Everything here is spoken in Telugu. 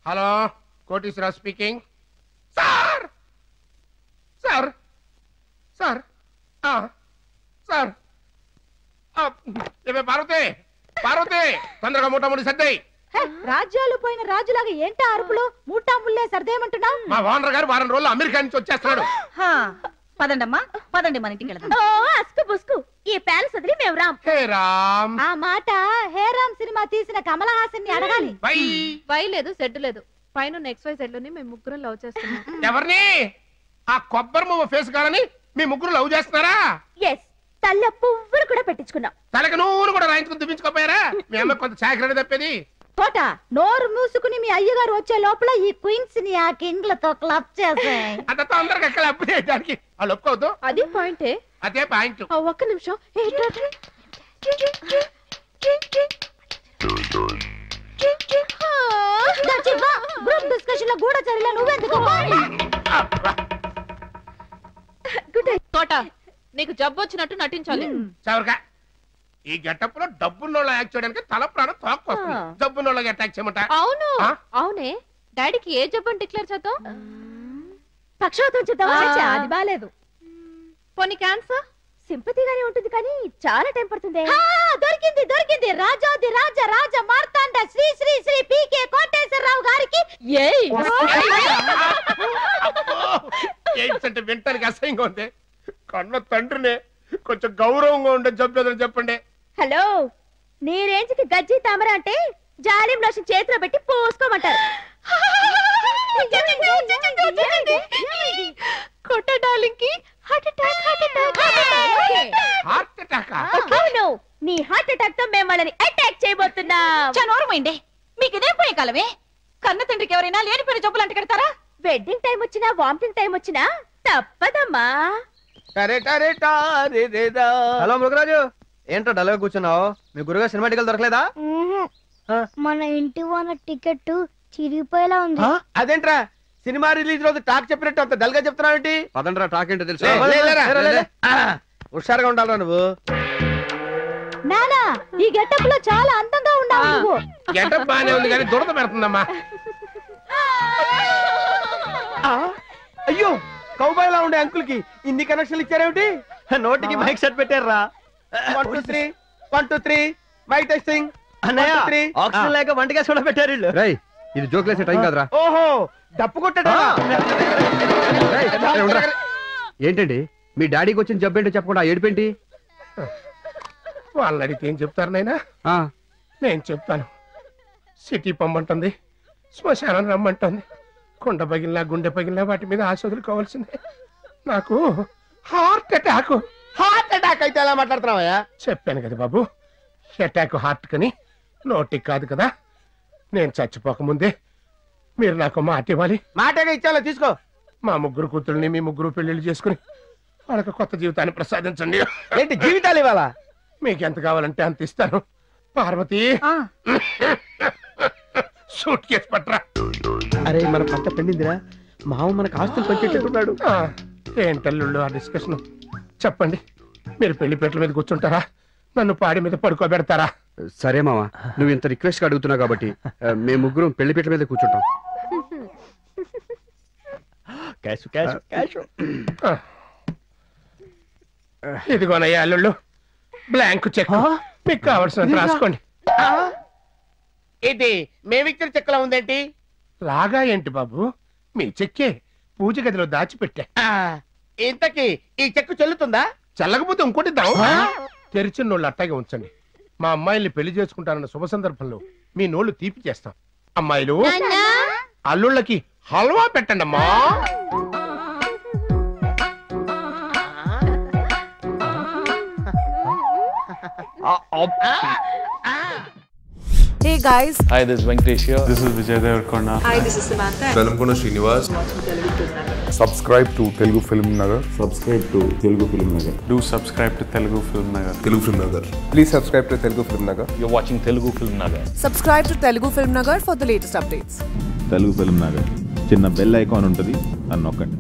Hello Koteswararao speaking sir sir sir ఆ, సార్ ఆ, ఏమే పార్వతి పార్వతి తొందరగా మూటముడి సర్దాయి హే, రాజ్యాలు పోయిన రాజులాగా ఏంటా అరుపులు మూటా ముల్లే సర్దేమంటున్నావు మా ఓనర్ గారు వారం రోజులు అమెరికా నుంచి వచ్చేస్తున్నాడు పదండమ్మా పదండి మన ఇంటికి వెళ్దాం ఓ అస్కు బుస్కు ఈ ప్యాలెస్ వదిలి మేము రాం హే రామ్ ఆ మాట హేరామ్ సినిమా తీసిన కమల్ హాసన్ ని అడగాలి బై వై లేదు సెడ్ లేదు పైన నెక్స్ట్ వై సెడ్ లోని మేము ముగ్గురం లవ్ చేస్తున్నాం ఎవరిని ఆ కొబ్బరి మువ్వ ఫేస్ కాలని మీ ముగ్గురు లవ్ చేస్తున్నారా ఎస్ తల్ల పువ్వులు కూడా పెట్టించుకున్నాం తలకి నూరు కూడా రాయించుకుని దుబ్బించుకోపోయారా మీ అమ్మ కొంత చాకరీ తప్పేది తోట నోరు మూసుకుని మీ అయ్యగారు వచ్చే లోపల ఈ క్వీన్స్ ని ఆ కింగ్లతో క్లబ్ చేసాయి అంత తొందరగా ఎక్కడ అప్పు చేయడానికి వాళ్ళు ఒప్పుకోవద్దు అది పాయింటే అదే పాయింట్ ఆ, ఒక్క నిమిషం ఏ, ఇట్రా, ఇట్రా. గ్రూప్ డిస్కషన్ లో కూడా చదివా నువ్వెందుకు తోట నీకు జబ్బు వచ్చినట్టు నటించాలి చవరగా ఈ గెటప్ లో డబ్బున్నోళ్ళ యాక్ట్ చేయడానికి తల ప్రాణం తోక్కొస్తుంది డబ్బున్నోళ్ళకి అటాక్ చేయమంట అవును ఆ? అవునే డాడీకి ఏ జబ్బు అని డిక్లేర్ చేద్దాం పక్షవాతం చూద్దామా ఆ. అది బాలేదు పోనీ క్యాన్సర్ సింపతిగానే ఉంటుంది కానీ చాలా టైం పడుతుంది దొరికింది దొరికింది రాజాది రాజ రాజ మార్తాండ శ్రీ శ్రీ శ్రీ పీకే కోటేశ్వరరావు గారికి ఎయిడ్స్ అంటే వింటానికి అసహ్యంగా ఉంది కన్న తండ్రినే కొంచెం గౌరవంగా ఉండే జబ్బు ఏదైనా చెప్పండి హలో నీ రేంజ్కి గజ్జి తామర అంటే జాలిం లోషన్ చేతిలో పెట్టి పోసుకోమంటారు కొట్ట డార్లింగ్ కి heart attack heart attack heart attack అవును నీ హార్ట్ అటాక్ తో మేము వాళ్ళని అటాక్ చేయబోతున్నాం చనోరమైండే మీకు ఇదే పోయే కాలమే కన్న తండ్రికి ఎవరైనా లేనిపోయిన జబ్బులు అంట కడతారా వెడ్డింగ్ టైం వచ్చినా వామిటింగ్ టైం వచ్చినా తప్పదమ్మా హలో మృగరాజు ఏంటో డల్గా కూర్చున్నావు మీ గురుగా సినిమా టికెట్ దొరకలేదా ఆ? మన ఇంటి ఓన టికెట్ చిరిగిపోయేలా ఉంది ఆ? అదేంట్రా సినిమా రిలీజ్ రోజు టాక్ చెప్పినట్టు అంత డల్ గా చెప్తున్నావు ఏంటి పదండ్రా టాక్ ఏంటో తెలుసు హుషారుగా ఉండాలిరా నువ్వు నానా ఈ గెటప్ లో చాలా అందంగా ఉన్నావు నువ్వు గెటప్ బానే ఉంది కానీ దురద పెడుతుందమ్మా ఆ? అయ్యో కౌబాయ్ లా ఉండే అంకుల్ కి ఇన్ని కనెక్షన్లు ఇచ్చారేమిటి నోటికి మైక్ సెట్ పెట్టారా one two three one two three mike testing అన్నయ్య ఆక్సిజన్ లేక వంటగా కూడా పెట్టారు వీళ్ళు రై ఇది జోక్లేసే టైం కాదురా ఓహో డప్పు కొట్టడా రేయ్, రేయ్, ఉండరా. ఏంటండి మీ డాడీకి వచ్చిన జబ్బు ఏంటో చెప్పకుండా ఆ ఏడుపేంటి వాళ్ళని అడిగితే ఏం చెప్తారు నాయనా ఆ, నేను చెప్తాను సిటీ పొమ్మంటుంది శ్మశానం రమ్మంటుంది కుండ పగిలినా గుండె పగిలినా వాటి మీద ఆశ వదులుకోవాల్సిందే నాకు హార్ట్ అటాక్ హార్ట్ అటాక్ అయితే ఎలా మాట్లాడుతున్నావయ్యా చెప్పాను కదా బాబు అటాక్ హార్ట్ కని నోటికి కాదు కదా నేను చచ్చిపోకముందే మీరు నాకు మాట ఇవ్వాలి మాటగా ఇచ్చాలో తీసుకో మా ముగ్గురు కూతుర్ని మీ ముగ్గురు పెళ్లిళ్ళు చేసుకుని వాళ్ళకి కొత్త జీవితాన్ని ప్రసాదించండి ఏంటి జీవితాలు ఇవ్వాలా మీకు ఎంత కావాలంటే అంత ఇస్తాను పార్వతి సూట్ కేసు పట్రా అరే మన పంట పండిందిరా మామ మనకు ఆస్తులు పంచేటట్టున్నాడు ఆ, ఏంటల్లుళ్ళు ఆ డిస్కషన్ చెప్పండి మీరు పెళ్లి పెట్టల మీద కూర్చుంటారా నన్ను పాడి మీద పడుకోబెడతారా సరే మామ నువ్వు ఇంత రిక్వెస్ట్ గా అడుగుతున్నావు కాబట్టి ఆ, మేము ముగ్గురం పెళ్లిపీటల మీద కూర్చుంటాం క్యాష్ క్యాష్ క్యాష్ ఆ. ఇదిగోనయ్యా అల్లుళ్ళు బ్లాంక్ చెక్ మీకు కావాల్సినంత రాసుకోండి ఏంటి మేమిచ్చిన చెక్కలా ఉందేంటి లాగా ఏంటి బాబు మీ చెక్కే పూజ గదిలో దాచిపెట్టా ఆ, ఇంతకీ ఈ చెక్కు చెల్లుతుందా చల్లకపోతే ఇంకోటి ఇద్దాం తెరిచిన నోళ్ళు అట్టాగే ఉంచండి మా అమ్మాయిల్ని పెళ్లి చేసుకుంటారన్న శుభ సందర్భంలో మీ నోళ్ళు తీపి చేస్తాం అమ్మాయిలు అల్లుళ్ళకి హల్వా పెట్టండి అమ్మా Hey guys, Hi, this is Venkatesh here. This is Vijay Devarkonda. hi, this is Samantha. Velankonda Srinivas subscribe to Telugu film Nagar subscribe to Telugu film Nagar Do subscribe to Telugu Film Nagar. Telugu film Nagar please subscribe to Telugu film Nagar You're watching Telugu Film Nagar. Subscribe to Telugu Film Nagar for the latest updates. Telugu film Nagar చిన్న బెల్ ఐకాన్ ఉంటుంది అని నొక్కండి